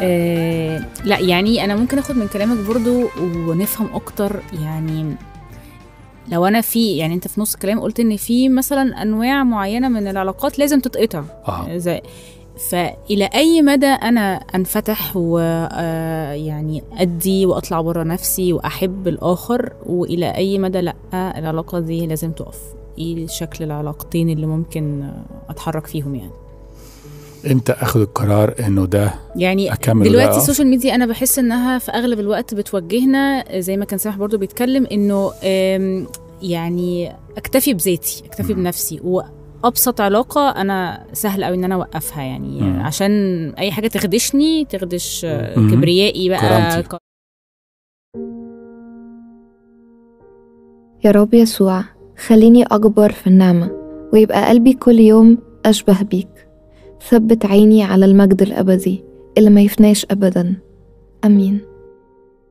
آه لا يعني انا ممكن اخد من كلامك برضو ونفهم اكتر يعني لو انا في يعني انت في نص الكلام قلت ان في مثلا انواع معينه من العلاقات لازم تتقطع اه زي فإلى أي مدى أنا أنفتح ويعني أدي وأطلع بره نفسي وأحب الآخر وإلى أي مدى لأ العلاقة دي لازم تقف إيه شكل العلاقتين اللي ممكن أتحرك فيهم يعني امتى اخد القرار انه ده يعني اكمل دلوقتي وده السوشيال ميديا انا بحس انها في اغلب الوقت بتوجهنا زي ما كان سامح برضو بيتكلم انه آم، يعني اكتفي بذاتي اكتفي مم. بنفسي وابسط علاقه انا سهل قوي ان انا اوقفها يعني مم. عشان اي حاجه تخدشني تخدش آه، مم. كبريائي بقى كرامتي. يا رب يسوع خليني أكبر في النعمة ويبقى قلبي كل يوم أشبه بيك ثبت عيني على المجد الأبدي اللي ما يفناش أبدا أمين